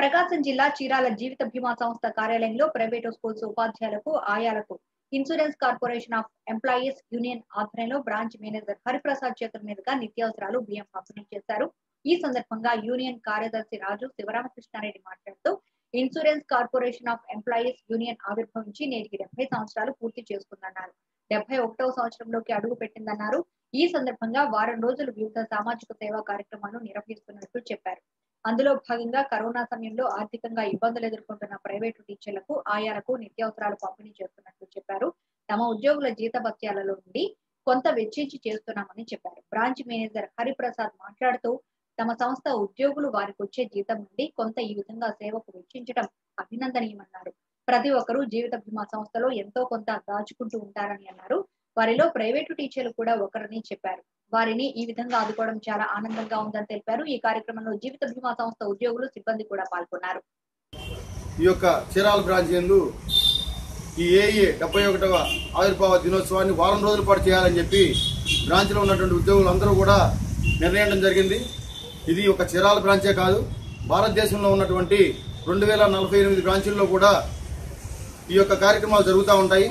ప్రకాశం జిల్లా చీరాల జీవిత బీమా సంస్థ కార్యాలయంలో ప్రైవేటు స్కూల్స్ ఉపాధ్యాయులకు ఆయాలకు insurance corporation of employees union ఆధ్వర్యంలో బ్రాంచ్ మేనేజర్ హరిప్రసాద్ చేతుల మీదుగా నిత్యావసరాలు బియ్యం పంపిణీ చేశారు ఈ సందర్భంగా యూనియన్ కార్యదర్శి రాజు శివరామకృష్ణారెడ్డి మాట్లాడుతూ insurance corporation of employees union ఆవిర్భవించి నేటికి డెబ్బై సంవత్సరాలు పూర్తి చేసుకుందన్నారు డెబ్బై ఒకటవ సంవత్సరంలోకి అడుగు పెట్టిందన్నారు ఈ సందర్భంగా వారం రోజులు వివిధ సామాజిక సేవా కార్యక్రమాలను నిర్వహిస్తున్నట్లు చెప్పారు అందులో భాగంగా కరోనా సమయంలో ఆర్థికంగా ఇబ్బందులు ఎదుర్కొంటున్న ప్రైవేటు టీచర్లకు ఆయాలకు నిత్యావసరాలు పంపిణీ చేస్తున్నట్లు చెప్పారు తమ ఉద్యోగుల జీతభత్యాలలో నుండి కొంత వెచ్చించి చేస్తున్నామని చెప్పారు బ్రాంచ్ మేనేజర్ హరిప్రసాద్ మాట్లాడుతూ తమ సంస్థ ఉద్యోగులు వారికి వచ్చే జీతం నుండి కొంత ఈ విధంగా సేవకు వెచ్చించడం అభినందనీయమన్నారు ప్రతి ఒక్కరూ జీవిత బీమా సంస్థలో ఎంతో కొంత దాచుకుంటూ ఉంటారని అన్నారు వారిలో ప్రైవేటు టీచర్లు కూడా ఒకరని చెప్పారు వారిని ఈ విధంగా ఆదుకోవడం చాలా ఆనందంగా ఉందని తెలిపారు ఈ కార్యక్రమంలో జీవిత బీమా సంస్థ ఉద్యోగులు సిబ్బంది కూడా పాల్గొన్నారు ఈ యొక్క చీరాల బ్రాంచ్ ఎందు ఈ ఏఏ డెబ్బై ఒకటవ ఆవిర్భావ దినోత్సవాన్ని వారం రోజుల పాటు చేయాలని చెప్పి బ్రాంచ్లో ఉన్నటువంటి ఉద్యోగులందరూ కూడా నిర్ణయించడం జరిగింది ఇది ఒక చీరాల బ్రాంచే కాదు భారతదేశంలో ఉన్నటువంటి రెండు వేల నలభై ఎనిమిది బ్రాంచుల్లో కూడా ఈ యొక్క కార్యక్రమాలు జరుగుతూ ఉంటాయి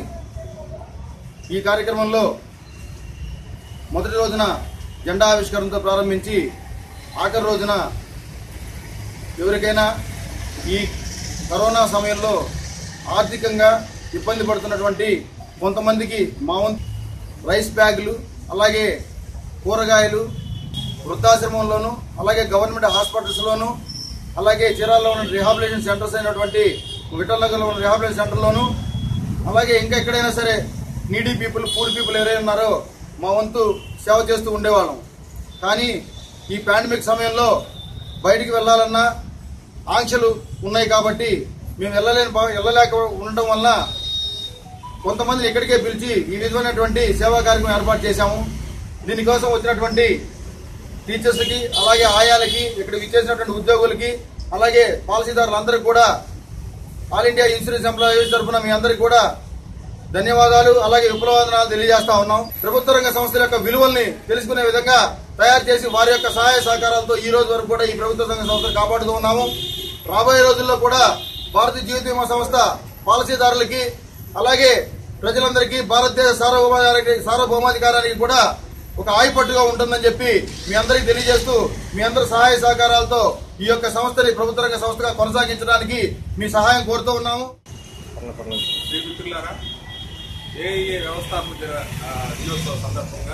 ఈ కార్యక్రమంలో మొదటి రోజున జెండా ఆవిష్కరణతో ప్రారంభించి ఆఖరి రోజున ఎవరికైనా ఈ కరోనా సమయంలో ఆర్థికంగా ఇబ్బంది పడుతున్నటువంటి కొంతమందికి మా వంతు రైస్ బ్యాగులు అలాగే కూరగాయలు వృద్ధాశ్రమంలోను అలాగే గవర్నమెంట్ హాస్పిటల్స్లోను అలాగే చీరాల్లో ఉన్న రిహాబిలిటేషన్ సెంటర్స్ అయినటువంటి విఠల్ నగర్లో ఉన్న రిహాబిలిటేషన్ సెంటర్లోను అలాగే ఇంకా ఎక్కడైనా సరే నీడీ పీపుల్ పూర్ పీపుల్ ఎవరైనా ఉన్నారో మా వంతు సేవ చేస్తూ ఉండేవాళ్ళం కానీ ఈ పాండమిక్ సమయంలో బయటికి వెళ్ళాలన్నా ఆంక్షలు ఉన్నాయి కాబట్టి మేము వెళ్ళలేని భా- వెళ్ళలేక ఉండటం వల్ల కొంతమందిని ఇక్కడికే పిలిచి ఈ విధమైనటువంటి సేవా కార్యక్రమం ఏర్పాటు చేశాము దీనికోసం వచ్చినటువంటి టీచర్స్కి అలాగే ఆయాలకి ఇక్కడ విచ్చేసినటువంటి ఉద్యోగులకి అలాగే పాలసీదారులందరికీ కూడా ఆల్ ఇండియా ఇన్సూరెన్స్ ఎంప్లాయీస్ తరఫున మీ అందరికీ కూడా ధన్యవాదాలు అలాగే విప్లవాదనాలు తెలియజేస్తా ఉన్నాం ప్రభుత్వ రంగ సంస్థల యొక్క విలువల్ని తెలుసుకునే విధంగా తయారు చేసి వారి యొక్క సహాయ సహకారాలతో ఈ రోజు వరకు కూడా ఈ ప్రభుత్వ రంగ సంస్థలు కాపాడుతూ ఉన్నాము రాబోయే రోజుల్లో కూడా భారతీయ జీవిత బీమా సంస్థ పాలసీదారులకి అలాగే ప్రజలందరికీ భారతదేశ సార్వభౌమాధికారానికి సార్వభౌమాధికారానికి కూడా ఒక ఆయపట్టుగా ఉంటుందని చెప్పి మీ అందరికీ తెలియజేస్తూ మీ అందరి సహాయ సహకారాలతో ఈ యొక్క సంస్థని ప్రభుత్వ రంగ సంస్థగా కొనసాగించడానికి మీ సహాయం కోరుతూ ఉన్నాము శ్రీ మిత్రులారా ఏఏ వ్యవస్థాపక దిన- ఆ, దినోత్సవ సందర్భంగా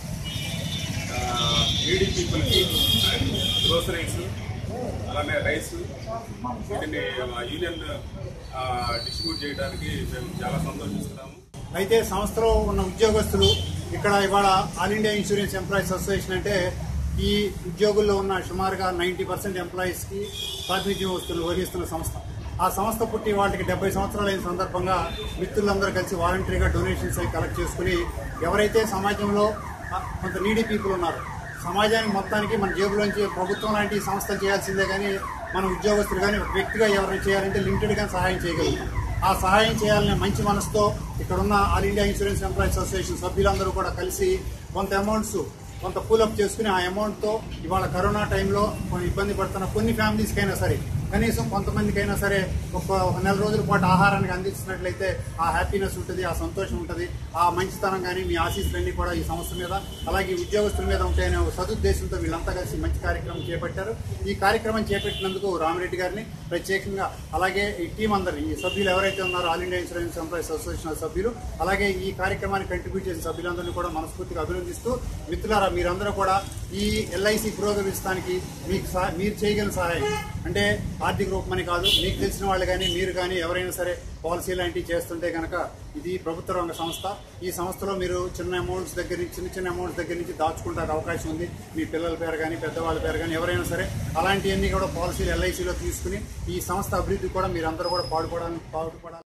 నీడీ పీపుల్కి గ్రోసరీస్ అలానే రైస్ వీటిని మా యూనియన్ ఆ, డిస్ట్రిబ్యూట్ చేయడానికి మేము చాలా సంతోషిస్తున్నాము అయితే సంస్థలో ఉన్న ఉద్యోగస్తులు ఇక్కడ ఇవాళ all India insurance employees association అంటే ఈ ఉద్యోగుల్లో ఉన్న సుమారుగా నైంటీ పర్సెంట్ ఎంప్లాయీస్కి ప్రాతినిధ్యం వస్తున్న వహిస్తున్న సంస్థ ఆ సంస్థ పుట్టి వాళ్ళకి డెబ్బై సంవత్సరాలు అయిన సందర్భంగా మిత్రులందరూ కలిసి వాలంటరీగా డొనేషన్స్ అవి కలెక్ట్ చేసుకుని ఎవరైతే సమాజంలో ఆ, కొంత నీడీ పీపుల్ ఉన్నారు సమాజానికి మొత్తానికి మన జేబులోంచి ప్రభుత్వం లాంటి సంస్థలు చేయాల్సిందే కానీ మన ఉద్యోగస్తులు కానీ ఒక వ్యక్తిగా ఎవరైనా చేయాలంటే లిమిటెడ్గా సహాయం చేయగలుగుతాం ఆ సహాయం చేయాలనే మంచి మనసుతో ఇక్కడ ఉన్న all India insurance employees association సభ్యులందరూ కూడా కలిసి కొంత అమౌంట్స్ కొంత పూలప్ చేసుకుని ఆ అమౌంట్తో ఇవాళ కరోనా టైంలో కొన్ని ఇబ్బంది పడుతున్న కొన్ని ఫ్యామిలీస్కి అయినా సరే కనీసం కొంతమందికైనా సరే ఒక ఒక నెల రోజుల పాటు ఆహారానికి అందించినట్లయితే ఆ హ్యాపీనెస్ ఉంటుంది ఆ సంతోషం ఉంటుంది ఆ మంచితనం కానీ మీ ఆశీస్సులన్నీ కూడా ఈ సంస్థ మీద అలాగే ఈ ఉద్యోగస్తుల మీద ఉంటాయనే ఒక సదుద్దేశంతో వీళ్ళంతా కలిసి మంచి కార్యక్రమం చేపట్టారు ఈ కార్యక్రమం చేపట్టినందుకు రామిరెడ్డి గారిని ప్రత్యేకంగా అలాగే ఈ టీం అందరు ఈ సభ్యులు ఎవరైతే ఉన్నారో all India insurance employees association సభ్యులు అలాగే ఈ కార్యక్రమానికి కంట్రిబ్యూట్ చేసిన సభ్యులందరినీ కూడా మనస్ఫూర్తిగా అభినందిస్తూ మిత్రులారా మీరందరూ కూడా ఈ ఎల్ఐసి పురోగమిస్తానికి మీకు సహా- మీరు చేయగలిగిన సహాయం అంటే ఆర్థిక రూపమని కాదు మీకు తెలిసిన వాళ్ళు కానీ మీరు కానీ ఎవరైనా సరే పాలసీ లాంటివి చేస్తుంటే కనుక ఇది ప్రభుత్వ రంగ సంస్థ ఈ సంస్థలో మీరు చిన్న అమౌంట్స్ దగ్గర నుంచి చిన్న చిన్న అమౌంట్స్ దగ్గర నుంచి దాచుకుంటానికి అవకాశం ఉంది మీ పిల్లల పేరు కానీ పెద్దవాళ్ళ పేరు కానీ ఎవరైనా సరే అలాంటివన్నీ కూడా పాలసీలు ఎల్ఐసిలో తీసుకుని ఈ సంస్థ అభివృద్ధి కూడా మీరందరూ కూడా పాడుకోవడానికి పాటుపడాలి